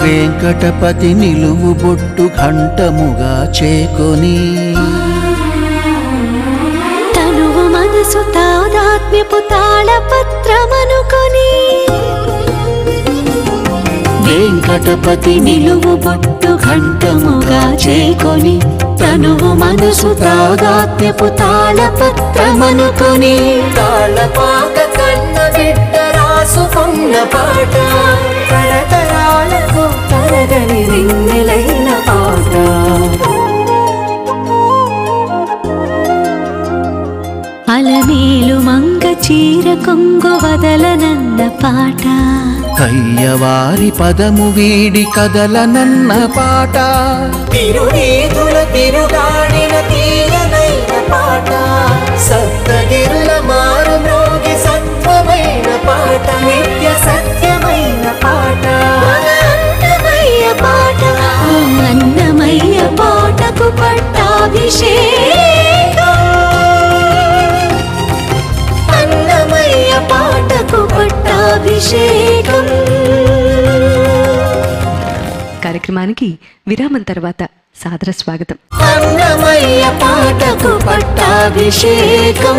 వెంకటపతి నిలువు బొట్టు ఘంటముగా చేకొని తనువు మనసు తాదాత్మ్యపు తాళపత్రమనుకొని వెంకటపతి నిలువు బొట్టు ఘంటముగా చేకొని తనువు మనసు తాదాత్మ్యపు తాళపత్రమనుకొని తాళపాక కన్న బిడ్డ రాసుకున్న పాట తరతరాలకు తరగని రింగిలైన పాట అలమేలు మంగ చీర కొంగు వదలనన్న పాట కయ్యవారి పదము వీడి కదలనన్న పాట తిరునీతుల తిరుగాడిన తీయనైన పాట సప్తగిరుల మారు మ్రోగి సత్వమైన పాట నిత్య సత్యమైన పాట అన్నమయ్య పాట ఆ అన్నమయ్య పాటకు పట్టాభిషేకం అన్నమయ్య పాటకు పట్టాభిషేకం కార్యక్రమానికి విరామం తర్వాత సాదర స్వాగతం అన్నమయ్య పాటకు పట్టాభిషేకం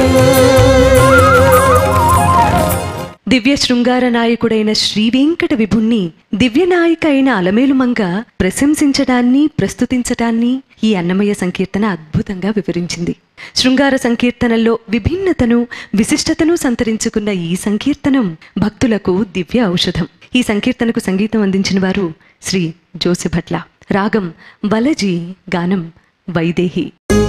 దివ్య శృంగార నాయకుడైన శ్రీ వెంకట విభుణ్ణి దివ్యనాయిక అయిన అలమేలుమంగ ప్రశంసించడాన్ని ప్రస్తుతించడాన్ని ఈ అన్నమయ్య సంకీర్తన అద్భుతంగా వివరించింది శృంగార సంకీర్తనల్లో విభిన్నతను విశిష్టతను సంతరించుకున్న ఈ సంకీర్తనం భక్తులకు దివ్య ఔషధం ఈ సంకీర్తనకు సంగీతం అందించిన వారు శ్రీ జోసిభట్ల రాగం వలజీ గానం వైదేహి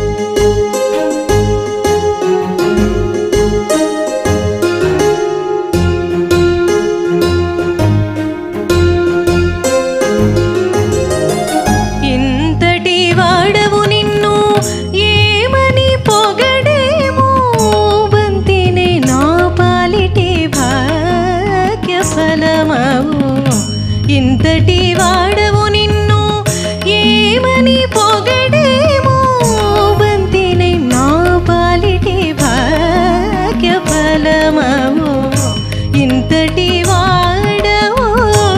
ఇంతటి వాడవు నిన్ను ఏమని పొగడేమో బంతిని నా పాలిటి భాగ్య ఫలమవు ఇంతటి వాడవు నిన్ను ఏమని పొగడేమో బంతిని నా పాలిటి భాగ్య ఫలమవు ఇంతటి వాడవు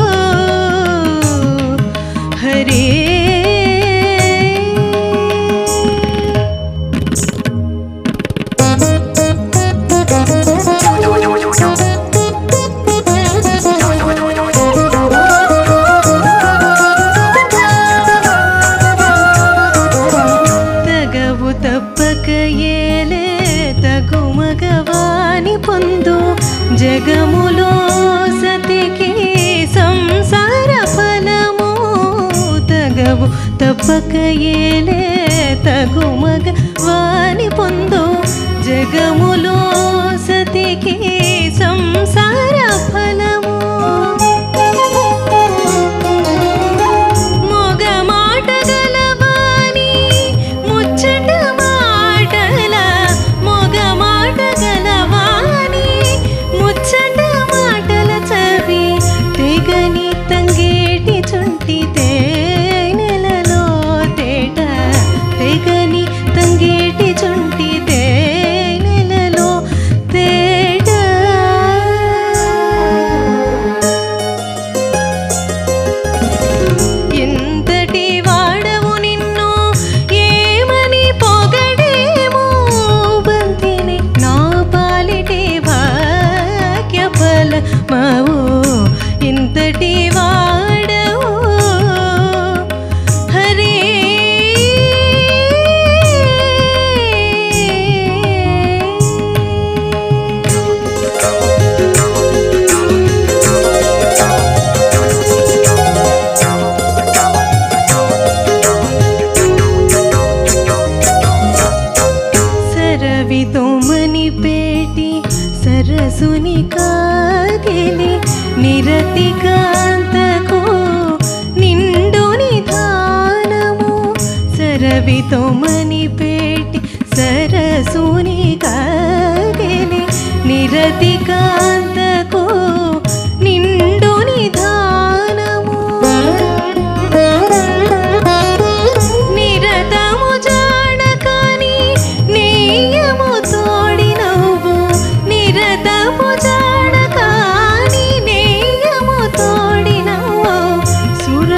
హరే తగవు తప్పక ఏలే తగు మగవాని పొందు జగములో సతికి సంసార ఫలము తగవు తప్పక ఏలే తగు మగవాని పొందు జగములో సతికి సంసార ఫలము మొగ మాట గలవాని ముచ్చట మాటల మొగ మాట గలవాని ముచ్చట మాటల చవి తెగని తంగేటి చుంటి తేనెలలో తేట తెగని తంగేటి చుంటి తేనెలలో తేట ఎంతటి వాడవు నిన్ను ఏమని పొగడేమో బంతిని నా పాలిటి భాగ్య ఫలమవు ఇంతటి వాడవు హరే సరవితోమని పేటి సరసుని కాగిలి నిరతి కాంతకు నిండు నిధానము సరవితోమని పేటి సరసుని కాగిలి నిరతి కాంతకు నిండు నిధానము నిరతము జాడకాని నేయము తోడినవు నిరతము జాడకాని నేయము తోడినవు సుర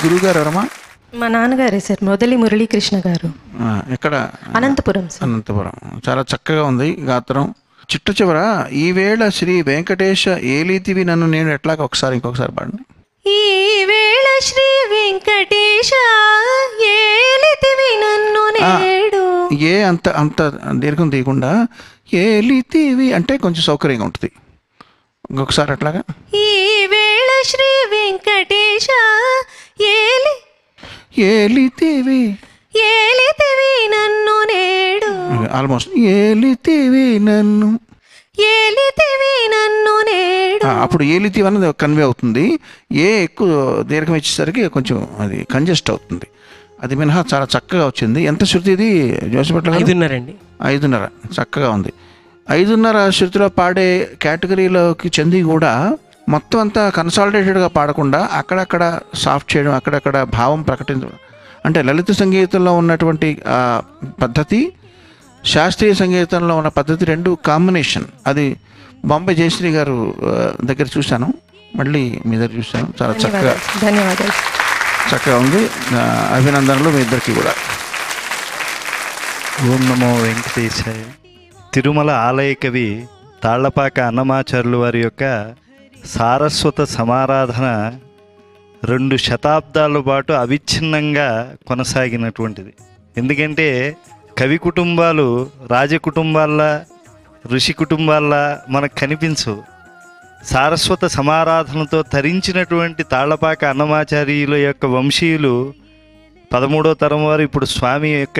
గురువుగారు ఎవరమ్మా మా నాన్నగారే సార్ మొదలి మురళీకృష్ణ గారు ఆ, ఎక్కడ అనంతపురం సార్ అనంతపురం చాలా చక్కగా ఉంది గాత్రం చిట్ట చివర ఈవేళ శ్రీ వెంకటేశ ఏలితివి నన్ను నేను ఎట్లాగ ఒకసారి ఇంకొకసారి పాడండి ఈ వేళ శ్రీ వెంకటేశ ఏలితివి నన్ను నేడు ఏ అంత అంత దీర్ఘం తీయకుండా ఏలితివి అంటే కొంచెం సౌకర్యంగా ఉంటుంది ఇంకొకసారి అట్లాగా ఈ వేళ శ్రీ వెంకటేశ ఏలి ఏలితివి ఏలితివి నన్ను నేడు ఆల్మోస్ట్ ఏలితివి నన్ను ఏలితివి నన్ను నేడు ఆ, అప్పుడు ఏలితివి అన్నది కన్వే అవుతుంది ఏ ఎక్కువ దీర్ఘం ఇచ్చేసరికి కొంచెం అది కంజెస్ట్ అవుతుంది అది మినహా చాలా చక్కగా వచ్చింది ఎంత శృతి ఇది జోసిపట్ల గారు? ఐదున్నరండి ఐదున్నర చక్కగా ఉంది ఐదున్నర శృతిలో పాడే కేటగిరీలోకి చెంది కూడా మొత్తం అంతా కన్సాలిడేటెడ్గా పాడకుండా అక్కడక్కడ సాఫ్ట్ చేయడం అక్కడక్కడ భావం ప్రకటించడం అంటే లలిత సంగీతంలో ఉన్నటువంటి ఆ, పద్ధతి శాస్త్రీయ సంగీతంలో ఉన్న పద్ధతి రెండు కాంబినేషన్ అది బాంబే జయశ్రీ గారు ఆ, దగ్గర చూశాను మళ్ళీ మీ దగ్గర చూశాను చాలా చక్కగా ధన్యవాదాలు ధన్యవాదాలు చక్కగా ఉంది ఆ, అభినందనలు మీ ఇద్దరికి కూడా ఓం నమో వెంకటేశాయ తిరుమల ఆలయ కవి తాళ్లపాక అన్నమాచార్యుల వారి యొక్క సారస్వత సమారాధన రెండు శతాబ్దాల పాటు అవిచ్ఛిన్నంగా కొనసాగినటువంటిది ఎందుకంటే కవి కుటుంబాలు రాజ కుటుంబాల్లా ఋషి కుటుంబాల్లా మనకు కనిపించవు సారస్వత సమారాధనతో తరించినటువంటి తాళ్లపాక అన్నమాచార్యుల యొక్క వంశీయులు పదమూడో తరం వారు ఇప్పుడు స్వామి యొక్క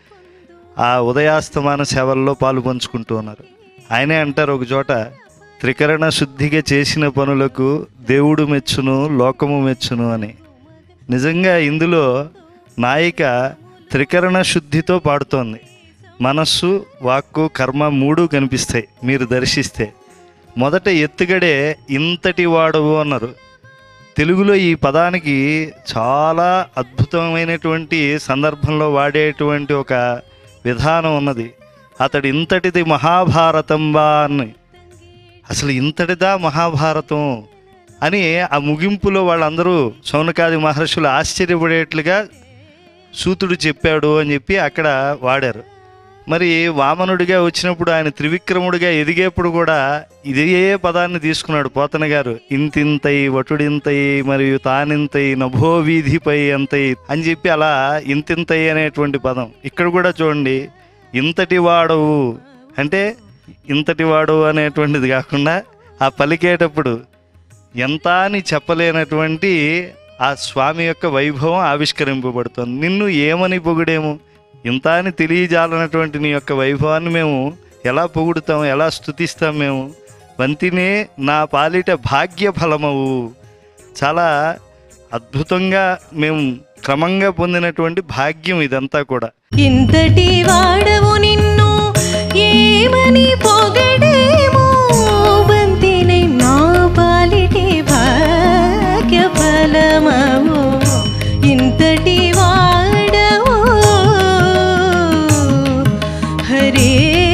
ఆ ఉదయాస్తమాన సేవల్లో పాలు పంచుకుంటూ ఉన్నారు ఆయనే అంటారు ఒక చోట త్రికరణ శుద్ధిగా చేసిన పనులకు దేవుడు మెచ్చును లోకము మెచ్చును అని నిజంగా ఇందులో నాయిక త్రికరణ శుద్ధితో పాడుతోంది మనస్సు వాక్కు కర్మ మూడు కనిపిస్తాయి మీరు దర్శిస్తే మొదట ఎత్తుగడే ఇంతటి వాడవు అన్నారు తెలుగులో ఈ పదానికి చాలా అద్భుతమైనటువంటి సందర్భంలో వాడేటువంటి ఒక విధానం ఉన్నది అతడు ఇంతటిది మహాభారతం బా అని అసలు ఇంతటిదా మహాభారతం అని ఆ ముగింపులో వాళ్ళందరూ సౌనకాది మహర్షులు ఆశ్చర్యపడేట్లుగా సూతుడు చెప్పాడు అని చెప్పి అక్కడ వాడారు మరి వామనుడిగా వచ్చినప్పుడు ఆయన త్రివిక్రముడిగా ఎదిగేప్పుడు కూడా ఇదే పదాన్ని తీసుకున్నాడు పోతన గారు ఇంతింతై వటుడింతై మరియు తానింతై నభో వీధిపై అంతై అని చెప్పి అలా ఇంతింతై అనేటువంటి పదం ఇక్కడ కూడా చూడండి ఇంతటి వాడవు అంటే ఇంతటి వాడవు అనేటువంటిది కాకుండా ఆ పలికేటప్పుడు ఎంత అని చెప్పలేనటువంటి ఆ స్వామి యొక్క వైభవం ఆవిష్కరింపబడుతుంది నిన్ను ఏమని పొగిడేము ఇంత అని తెలియజాలనటువంటి నీ యొక్క వైభవాన్ని మేము ఎలా పొగుడుతాం ఎలా స్తుతిస్తాం మేము వంతినే నా పాలిట భాగ్య ఫలమవు చాలా అద్భుతంగా మేము క్రమంగా పొందినటువంటి భాగ్యం ఇదంతా కూడా ఇంతటి వాడవు నిన్ను ఏమని పొగడేమో బంతినై నా పాలిటి భాగ్య ఫలమవు ఇంతటి వాడవు హరే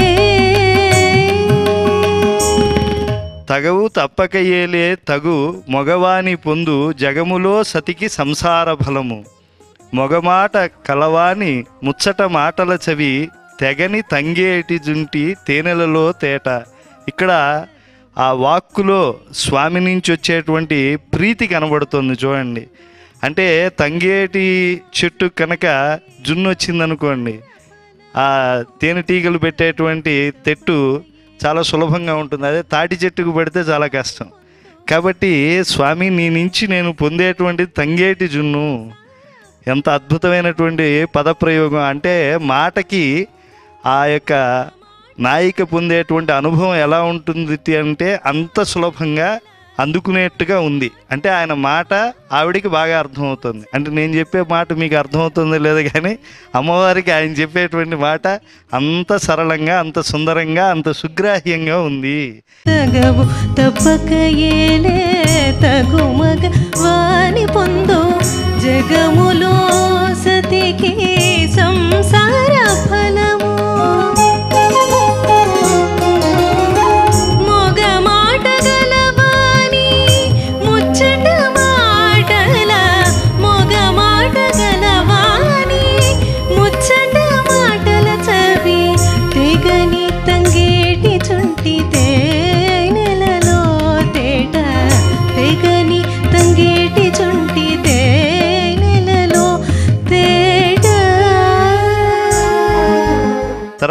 తగవు తప్పక ఏలే తగు మొగవాని పొందు జగములో సతికి సంసార ఫలము మొగమాట కలవాని ముచ్చట మాటల చవి తెగని తంగేటి జుంటి తేనెలలో తేట ఇక్కడ ఆ వాక్కులో స్వామి నుంచి వచ్చేటువంటి ప్రీతి కనబడుతుంది చూడండి అంటే తంగేటి చెట్టు కనుక జున్ను వచ్చిందనుకోండి ఆ తేనెటీగలు పెట్టేటువంటి తెట్టు చాలా సులభంగా ఉంటుంది అదే తాటి చెట్టుకు పెడితే చాలా కష్టం కాబట్టి స్వామి నీ నుంచి నేను పొందేటువంటి తంగేటి జున్ను ఎంత అద్భుతమైనటువంటి పదప్రయోగం అంటే మాటకి ఆ యొక్క నాయిక పొందేటువంటి అనుభవం ఎలా ఉంటుంది అంటే అంత సులభంగా అందుకునేట్టుగా ఉంది అంటే ఆయన మాట ఆవిడికి బాగా అర్థమవుతుంది అంటే నేను చెప్పే మాట మీకు అర్థమవుతుందో లేదో కానీ అమ్మవారికి ఆయన చెప్పేటువంటి మాట అంత సరళంగా అంత సుందరంగా అంత సుగ్రాహ్యంగా ఉంది తగవు తప్పక ఏలే తగు మగ వాని పొందు జగములో సతికి సంసార ఫలము మొగ మాట గలవాని ముచ్చట మాటల మొగ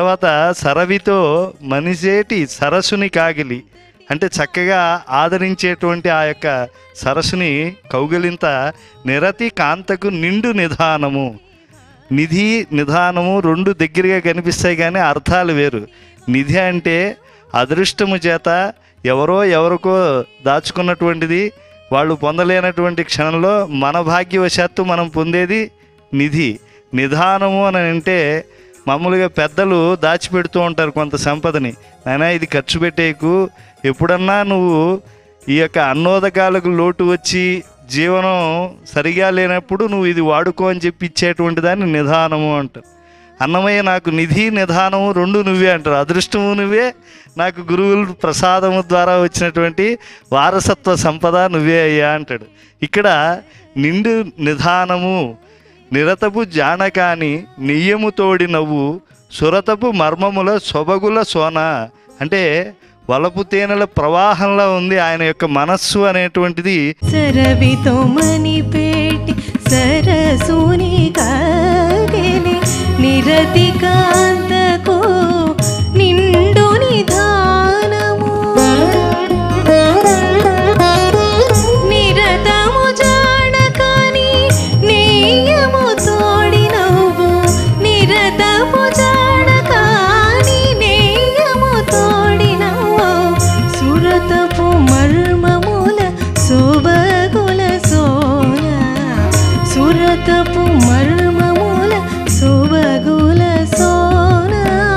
తర్వాత సరవితో మనిషేటి సరస్సుని కాగిలి అంటే చక్కగా ఆదరించేటువంటి ఆ యొక్క సరస్సుని కౌగిలింత నిరతి కాంతకు నిండు నిధానము నిధి నిధానము రెండు దగ్గరగా కనిపిస్తాయి కానీ అర్థాలు వేరు నిధి అంటే అదృష్టము చేత ఎవరో ఎవరికో దాచుకున్నటువంటిది వాళ్ళు పొందలేనటువంటి క్షణంలో మన భాగ్యవశాత్తు మనం పొందేది నిధి నిధానము అని అంటే మామూలుగా పెద్దలు దాచిపెడుతూ ఉంటారు కొంత సంపదని నాయనా ఇది ఖర్చు పెట్టేకు ఎప్పుడన్నా నువ్వు ఈ యొక్క అన్నోదకాలకు లోటు వచ్చి జీవనం సరిగా లేనప్పుడు నువ్వు ఇది వాడుకో అని చెప్పి ఇచ్చేటువంటి దాన్ని నిధానము అంటారు అన్నమయ్య నాకు నిధి నిధానము రెండు నువ్వే అంటారు అదృష్టము నువ్వే నాకు గురువుల ప్రసాదము ద్వారా వచ్చినటువంటి వారసత్వ సంపద నువ్వే అయ్యా అంటాడు ఇక్కడ నిండు నిధానము నిరతపు జానకాని నెయ్యము తోడి నవ్వు సురతపు మర్మముల సొబగుల సోన అంటే వలపు తేనెల ప్రవాహంలో ఉంది ఆయన యొక్క మనస్సు అనేటువంటిది సరవితో మణిపేటి సరసుని కాగిలి నిరతి కాంతకు నిండు నిధానము నిరతము జాడకాని నెయ్యము తోడి నవ్వు నిరతము జాడకాని నెయ్యము తోడి నవ్వు సురతపు మర్మముల శోభగుల సోన సురతపు మర్మముల శోభగుల సోన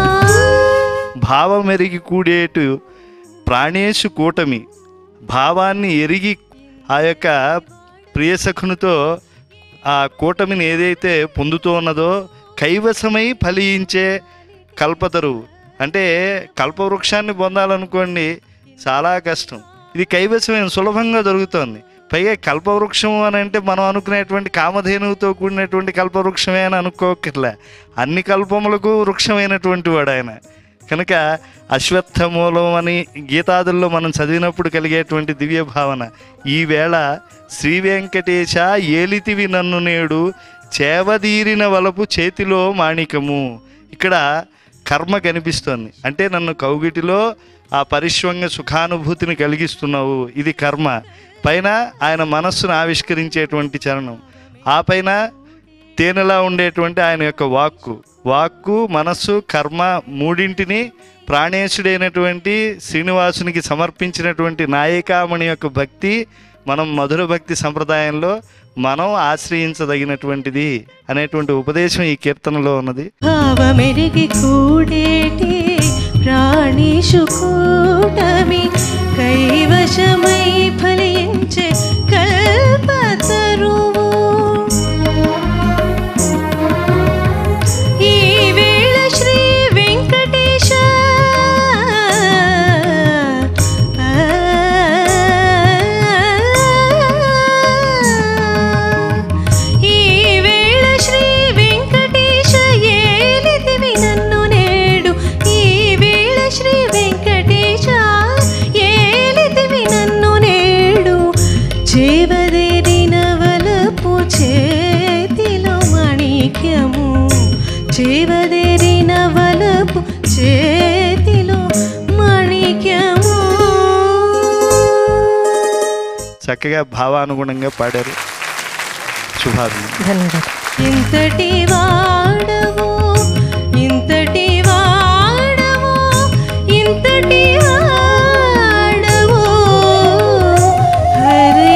భావం ఎరిగి కూడేటు ప్రాణేశు కూటమి భావాన్ని ఎరిగి ఆ యొక్క ప్రియసఖునితో ఆ కూటమిని ఏదైతే పొందుతూ ఉన్నదో కైవసమై ఫలించే కల్పతరువు అంటే కల్పవృక్షాన్ని పొందాలనుకోండి చాలా కష్టం ఇది కైవసమైన సులభంగా దొరుకుతోంది పైగా కల్పవృక్షం అని అంటే మనం అనుకునేటువంటి కామధేనువుతో కూడినటువంటి కల్పవృక్షమే అని అనుకోకర్లే అన్ని కల్పములకు వృక్షమైనటువంటి వాడు ఆయన కనుక అశ్వత్థ మూలం అని గీతాదుల్లో మనం చదివినప్పుడు కలిగేటువంటి దివ్య భావన ఈవేళ శ్రీ వెంకటేశ ఏలితివి నన్ను నేడు చేవదీరిన వలపు చేతిలో మాణికము ఇక్కడ కర్మ కనిపిస్తోంది అంటే నన్ను కౌగిటిలో ఆ పరిశ్వంగ సుఖానుభూతిని కలిగిస్తున్నావు ఇది కర్మ పైన ఆయన మనస్సును ఆవిష్కరించేటువంటి చరణం ఆ పైన తేనెలా ఉండేటువంటి ఆయన యొక్క వాక్కు వాక్కు మనస్సు కర్మ మూడింటిని ప్రాణేశుడైనటువంటి శ్రీనివాసునికి సమర్పించినటువంటి నాయకామణి యొక్క భక్తి మనం మధుర భక్తి సంప్రదాయంలో మనం ఆశ్రయించదగినటువంటిది అనేటువంటి ఉపదేశం ఈ కీర్తనలో ఉన్నది భావమెరిగి కూడేటి ప్రాణిషు కూటమి కైవశమై ఫలించే కల్పతరువు ఈ వేళ శ్రీ వెంకటేశ ఈ వేళ శ్రీ వెంకటేశ ఏలితివి నన్ను నేడు ఈ వేళ శ్రీ వెంకటేశ ఏలితివి నన్ను నేడు చేవదేరిన వలపు చేతిలో మాణిక్యము చేవదేరిన వలపు చేతిలో మాణిక్యము చక్కగా భావానుగుణంగా పాడారు శుభాభినందనలు ధన్యవాదాలు ఇంతటి వాడవు ఇంతటి వాడవు ఇంతటి వాడవు హరే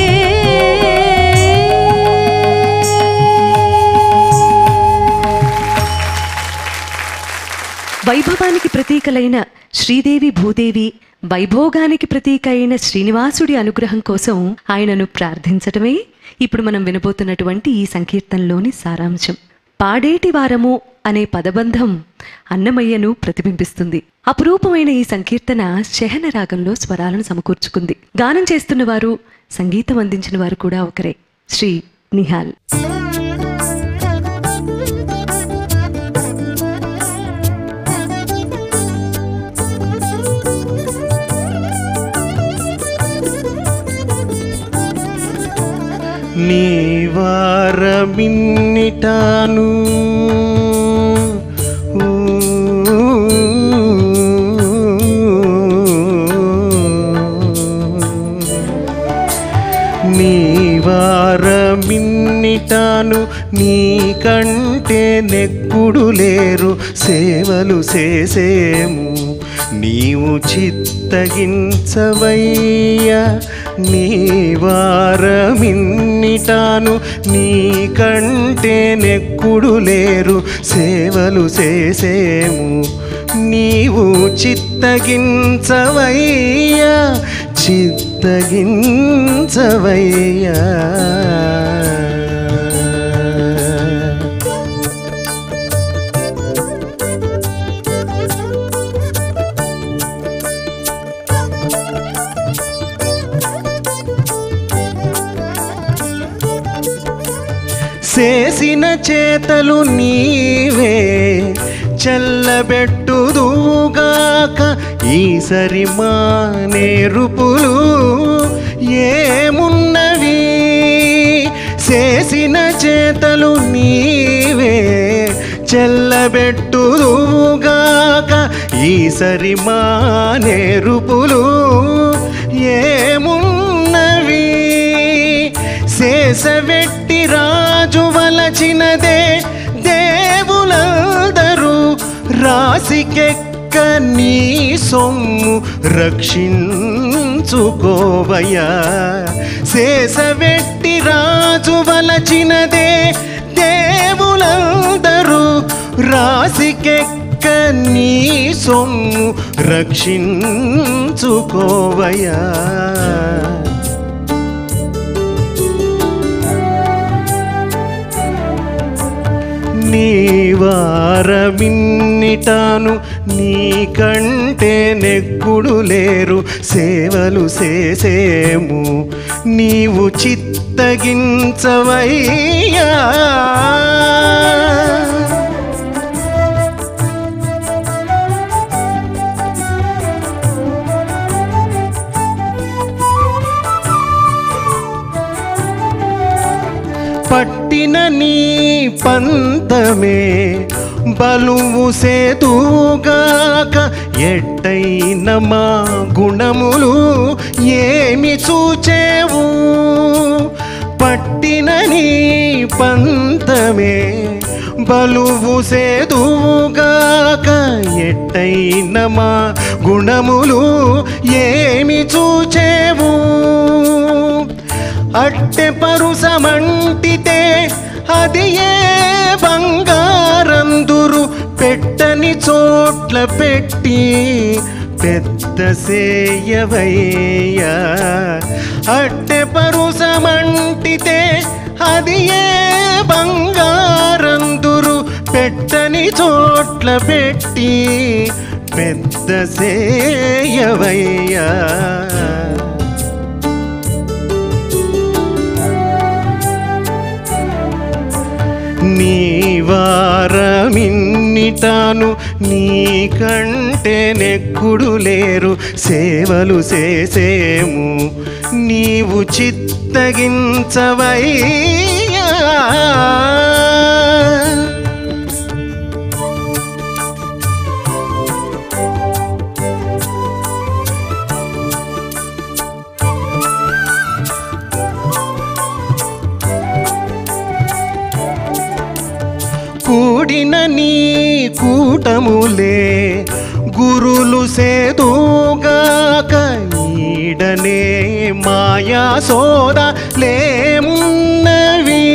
వైభవానికి ప్రతీకలైన శ్రీదేవి భూదేవి వైభోగానికి ప్రతీక అయిన శ్రీనివాసుడి అనుగ్రహం కోసం ఆయనను ప్రార్థించటమే ఇప్పుడు మనం వినబోతున్నటువంటి ఈ సంకీర్తనలోని సారాంశం పాడేటి వారము అనే పదబంధం అన్నమయ్యను ప్రతిబింబిస్తుంది అపురూపమైన ఈ సంకీర్తన శహన రాగంలో స్వరాలను సమకూర్చుకుంది గానం చేస్తున్న వారు సంగీతం అందించిన వారు కూడా ఒకరే శ్రీ నిహాల్ నీ వారమిన్నిటాను ఊ, నీవారమిన్నిటాను నీకంటే నెక్కుడు లేరు సేవలు చేసేము నీవు చిత్తగించవయ్యా నీవారమిన్నిటాను నీకంటే నెక్కుడు లేరు సేవలు చేసేము నీవు చిత్తగించవయ్యా చిత్తగించవయ్యా చేసిన చేతలు నీవే చల్లబెట్టుదుగాక ఈసరి మా నేరుపులు ఏమున్నవి చేసిన చేతలు నీవే చెల్లబెట్టుదుగాక ఈసరి మా నేరుపులు ఏమున్నవి శేషవెట్టి రాజు వలచినదే దేవులందరూ రాసికెక్క నీ సొమ్ము రక్షించుకోవయ్యా శేషవెట్టి రాజు వలచినదే దేవులందరూ రాసికెక్క నీ సొమ్ము రక్షించుకోవయ్యా నీవారమిన్నిటాను నీకంటే నెక్కుడు లేరు సేవలు చేసేము నీవు చిత్తగించవయ్యా పట్టిన నీ పంతమే బలువు సేతుగాక ఎట్టైన మా గుణములు ఏమి చూచేవు పట్టిన నీ పంతమే బలువు సేదుగాక ఎట్టైన మా గుణములు ఏమి చూచేవు అట్టె పరుసమంటితే అది ఏ బంగారందురు పెట్టని చోట్ల పెట్టి పెద్ద సేయవయ్యా అట్టె పరుసమంటితే అది ఏ బంగారందురు పెట్టని చోట్ల పెట్టి పెద్ద సేయవయ్యా నీవారమిన్నిటాను నీకంటే నెక్కుడు లేరు సేవలు చేసేము నీవు చిత్తగించవయ్యా కూడిన నీ కూటములే గురులు సేదుగాక ఈడనే మాయా సోద లేమున్నవి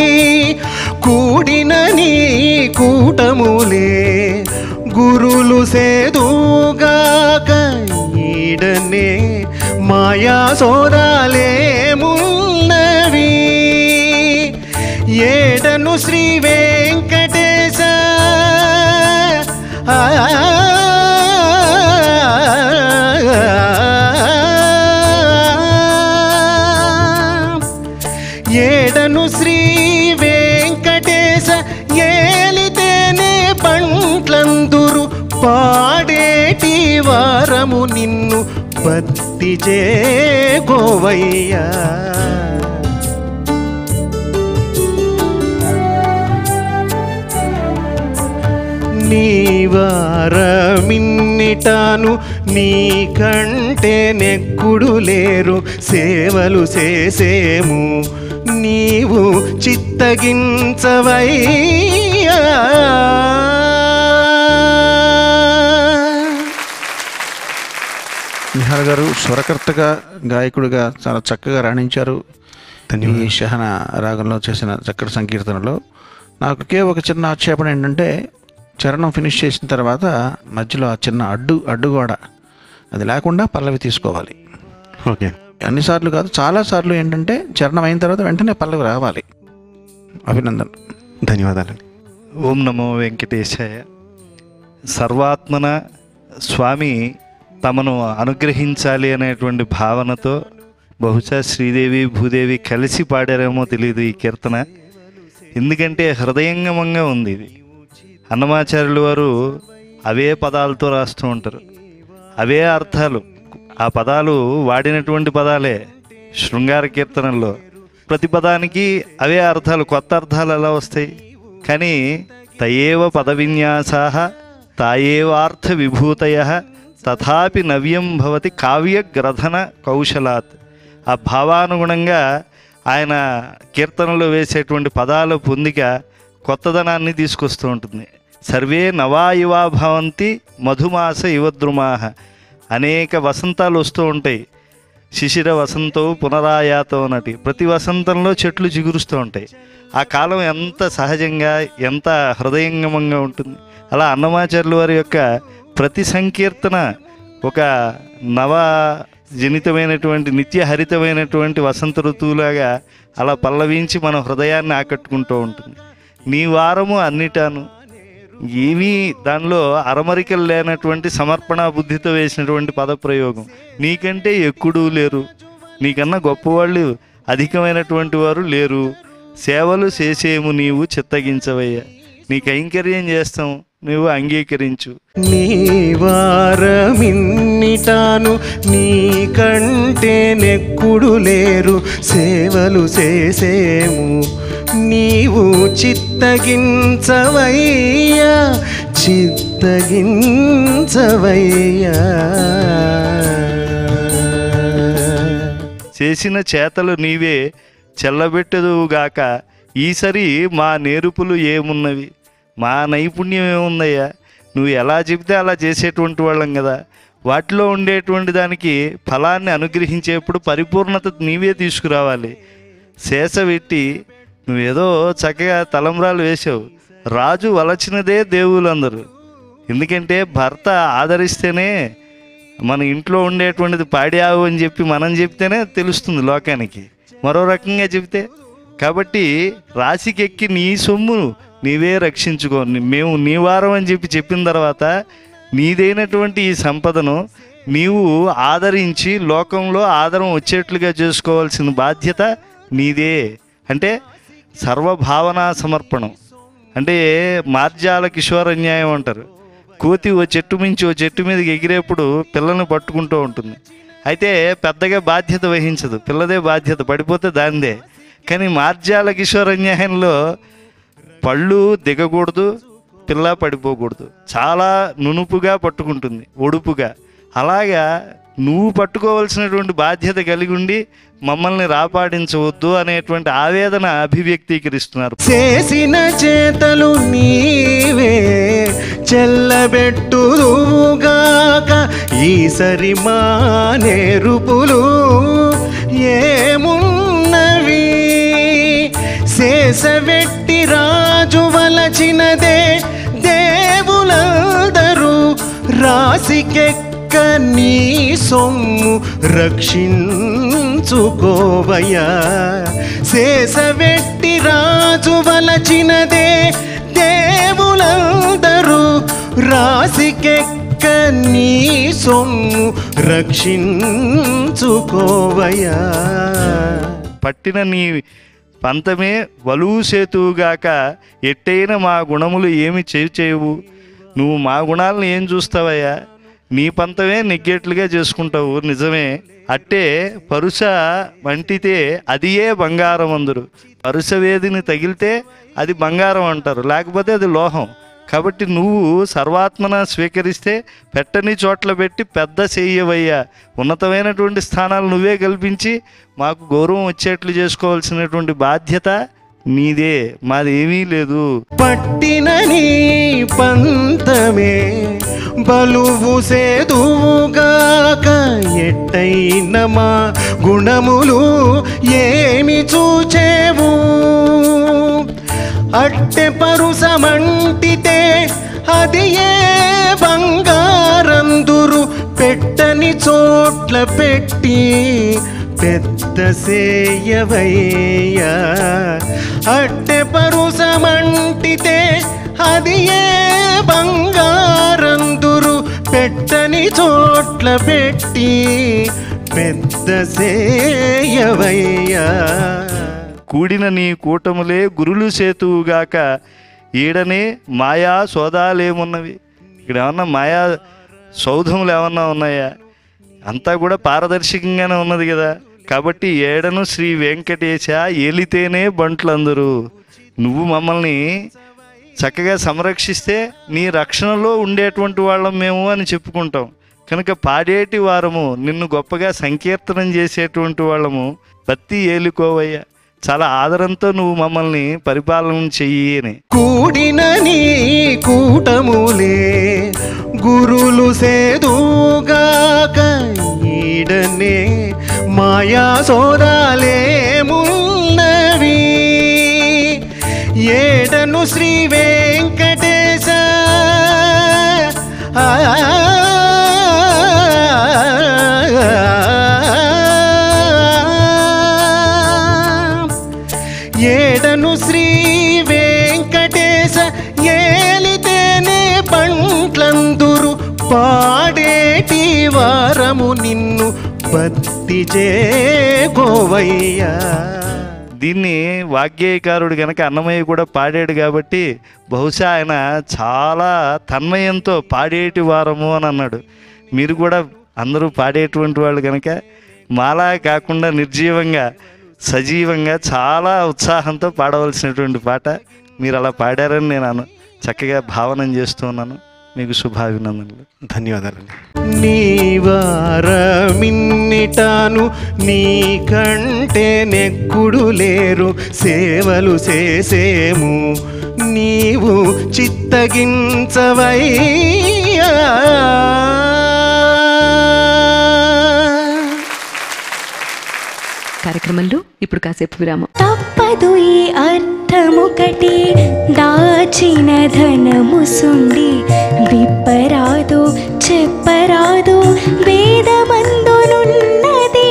కూడిన నీ కూటములే గురులు సేదుగాక ఈడనే మాయా సోదాలేమున్నవి ఏడను శ్రీ వెంకటేశ ఆ, ఏడను శ్రీ వెంకటేశ ఏలితేనే పంట్లందురు పాడేటి వారము నిన్ను భక్తి చేకోవయ్యా నీ వారమిన్నిటాను నీ కంటే నెక్కుడు లేరు సేవలు చేసేము నీవు చిత్తగించవయ్యా నిహాల్ గారు స్వరకర్తగా గాయకుడిగా చాలా చక్కగా రాణించారు ఈ షహన రాగంలో చేసిన చక్కటి సంకీర్తనలో నాకు ఒకే ఒక చిన్న ఆక్షేపణ ఏంటంటే చరణం ఫినిష్ చేసిన తర్వాత మధ్యలో ఆ చిన్న అడ్డు అడ్డుగోడ అది లేకుండా పల్లవి తీసుకోవాలి ఓకే అన్నిసార్లు కాదు చాలా సార్లు ఏంటంటే చరణం అయిన తర్వాత వెంటనే పల్లవి రావాలి అభినందన్ ధన్యవాదాలు ఓం నమో వెంకటేశాయ సర్వాత్మన స్వామి తమను అనుగ్రహించాలి అనేటువంటి భావనతో బహుశా శ్రీదేవి భూదేవి కలిసి పాడారేమో తెలియదు ఈ కీర్తన ఎందుకంటే హృదయంగమంగా ఉంది ఇది అన్నమాచార్యులు వారు అవే పదాలతో రాస్తూ ఉంటారు అవే అర్థాలు ఆ పదాలు వాడినటువంటి పదాలే శృంగార కీర్తనల్లో ప్రతి పదానికి అవే అర్థాలు కొత్త అర్థాలు ఎలా వస్తాయి కానీ తయేవ పద విన్యాసా తాయేవార్థ విభూతయ తథాపి నవ్యం భవతి కావ్యగ్రథన కౌశలాత్ ఆ భావానుగుణంగా ఆయన కీర్తనలో వేసేటువంటి పదాల పొందిక కొత్తదనాన్ని తీసుకొస్తూ ఉంటుంది సర్వే నవా ఇవా భవంతి మధుమాస యువద్రుమాహ అనేక వసంతాలు వస్తూ ఉంటాయి శిశిర వసంతో పునరాయాతో నటి ప్రతి వసంతంలో చెట్లు చిగురుస్తూ ఉంటాయి ఆ కాలం ఎంత సహజంగా ఎంత హృదయంగమంగా ఉంటుంది అలా అన్నమాచార్యుల వారి యొక్క ప్రతి సంకీర్తన ఒక నవ జనితమైనటువంటి నిత్య హరితమైనటువంటి వసంత ఋతువులాగా అలా పల్లవించి మన హృదయాన్ని ఆకట్టుకుంటూ ఉంటుంది నీ వారము అన్నిటాను ఏమీ దానిలో అరమరికలు లేనటువంటి సమర్పణ బుద్ధితో వేసినటువంటి పదప్రయోగం నీకంటే ఎక్కుడు లేరు నీకన్నా గొప్పవాళ్ళు అధికమైనటువంటి వారు లేరు సేవలు చేసేము నీవు చిత్తగించవయ్యా నీ కైంకర్యం చేస్తాం నువ్వు అంగీకరించు నీ వారమిన్నిటాను నీ కంటే నెక్కుడు లేరు సేవలు చేసేము నీవు చిత్తగించవయ్యా చిత్తగించవయ్యా చేసిన చేతలు నీవే చెల్లబెట్టదువుగాక ఈసరి మా నేరుపులు ఏమున్నవి మా నైపుణ్యం ఏముందయ్యా నువ్వు ఎలా చెబితే అలా చేసేటువంటి వాళ్ళం కదా వాటిలో ఉండేటువంటి దానికి ఫలాన్ని అనుగ్రహించేప్పుడు పరిపూర్ణత నీవే తీసుకురావాలి శేష పెట్టి నువ్వేదో చక్కగా తలంబ్రాలు వేసావు రాజు వలచినదే దేవులందరూ ఎందుకంటే భర్త ఆదరిస్తేనే మన ఇంట్లో ఉండేటువంటిది పాడావు అని చెప్పి మనం చెప్తేనే తెలుస్తుంది లోకానికి మరో రకంగా చెబితే కాబట్టి రాశికెక్కి నీ సొమ్ము నీవే రక్షించుకో ని- మేము నీ వారం అని చెప్పి చెప్పిన తర్వాత నీదైనటువంటి ఈ సంపదను నీవు ఆదరించి లోకంలో ఆదరం వచ్చేట్లుగా చేసుకోవాల్సిన బాధ్యత నీదే అంటే సర్వభావనా సమర్పణం అంటే మార్జాల కిషోరన్యాయం అంటారు కోతి ఓ చెట్టు మించి ఓ చెట్టు మీదకి ఎగిరేప్పుడు పిల్లల్ని పట్టుకుంటూ ఉంటుంది అయితే పెద్దగా బాధ్యత వహించదు పిల్లదే బాధ్యత పడిపోతే దాందే కానీ మార్జాల కిషోరన్యాయంలో పళ్ళు దిగకూడదు పిల్ల పడిపోకూడదు చాలా నునుపుగా పట్టుకుంటుంది ఒడుపుగా అలాగా నువ్వు పట్టుకోవాల్సినటువంటి బాధ్యత కలిగి ఉండి మమ్మల్ని రాపాడించవద్దు అనేటువంటి ఆవేదన అభివ్యక్తీకరిస్తున్నారు చేసిన చేతలు నీవే చెల్లబెట్టుదుగాక ఈసరి మా నేరుపులు ఏమున్నవి శేషవెట్టి రాజు వలచినదే దేవులందరూ రాసికెక్క నీ సొమ్ము రక్షించుకోవయ్యా శేషవెట్టి రాజు వలచినదే దేవులందరూ రాసికెక్క నీ సొమ్ము రక్షించుకోవయ్యా పట్టిన నీ పంతమే వలువు సేతువుగాక ఎట్టైన మా గుణములు ఏమి చేయి చేయవు నువ్వు మా గుణాలను ఏం చూస్తావయ్యా నీ పంతమే నెగ్గేట్లుగా చేసుకుంటావు నిజమే అట్టే పరుస వంటితే అదియే బంగారం అందరు పరుస వేదిని తగిలితే అది బంగారం అంటారు లేకపోతే అది లోహం కాబట్టి నువ్వు సర్వాత్మన స్వీకరిస్తే పెట్టని చోట్ల పెట్టి పెద్ద చెయ్యవయ్యా ఉన్నతమైనటువంటి స్థానాలు నువ్వే కల్పించి మాకు గౌరవం వచ్చేట్లు చేసుకోవాల్సినటువంటి బాధ్యత నీదే మాది ఏమీ లేదు పట్టిన నీ పంతమే బలువు సేదుగాక ఎట్టైన మా గుణములు ఏమి చూచేవు అట్టె పరుసమంటితే అది ఏ బంగారందురు పెట్టని చోట్ల పెట్టి పెద్ద సేయవయ్యా అట్టె పరుసమంటితే అది ఏ బంగారందురు పెట్టని చోట్ల పెట్టి పెద్ద సేయవయ్యా కూడిన నీ కూటములే గురులు సేతువుగాక ఈడనే మాయా సోదాలేమున్నవి ఇక్కడ ఏమన్నా మాయా సౌధములు ఏమన్నా ఉన్నాయా అంతా కూడా పారదర్శకంగానే ఉన్నది కదా కాబట్టి ఏడను శ్రీ వెంకటేశ ఏలితేనే బంట్లందరూ నువ్వు మమ్మల్ని చక్కగా సంరక్షిస్తే నీ రక్షణలో ఉండేటువంటి వాళ్ళం మేము అని చెప్పుకుంటాం కనుక పాడేటి వారము నిన్ను గొప్పగా సంకీర్తనం చేసేటువంటి వాళ్ళము బత్తి ఏలుకోవయ్యా చాలా ఆదరంతో నువ్వు మమ్మల్ని పరిపాలన చెయ్యి అని కూడిన నీ కూటములే గురులు సేదుగాక ఈడనే మాయా సోదాలేమున్నవి ఏడను శ్రీ వెంకటేశ ఆ ఏడను శ్రీ వెంకటేశ ఏలితేనే పంట్లందురు పాడేటి వారము నిన్ను భక్తి గోవయ్యా దీన్ని వాగ్గేయకారుడు గనక అన్నమయ్య కూడా పాడాడు కాబట్టి బహుశా ఆయన చాలా తన్మయంతో పాడేటి వారము అని అన్నాడు మీరు కూడా అందరూ పాడేటువంటి వాళ్ళు కనుక మాలా కాకుండా నిర్జీవంగా సజీవంగా చాలా ఉత్సాహంతో పాడవలసినటువంటి పాట మీరు అలా పాడారని నేను అను చక్కగా భావనం చేస్తూ ఉన్నాను మీకు శుభాభినందనలు ధన్యవాదాలండి నీవారమిన్నిటాను నీ కంటే నెక్కుడు లేరు సేవలు చేసేము నీవు చిత్తగించవయ్యా కార్యక్రమంలో ఇప్పుడు కాసేపు విరామం తప్పదు ఈ అర్థముకటి దాచిన ధనము సుండి విప్పరాదు చెప్పరాదు వేదమందునున్నది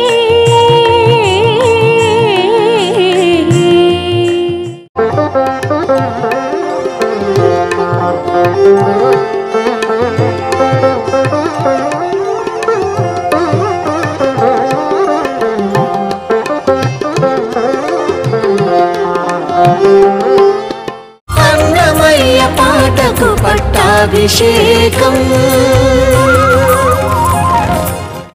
అన్నమయ్య పాటకు పట్టాభిషేకం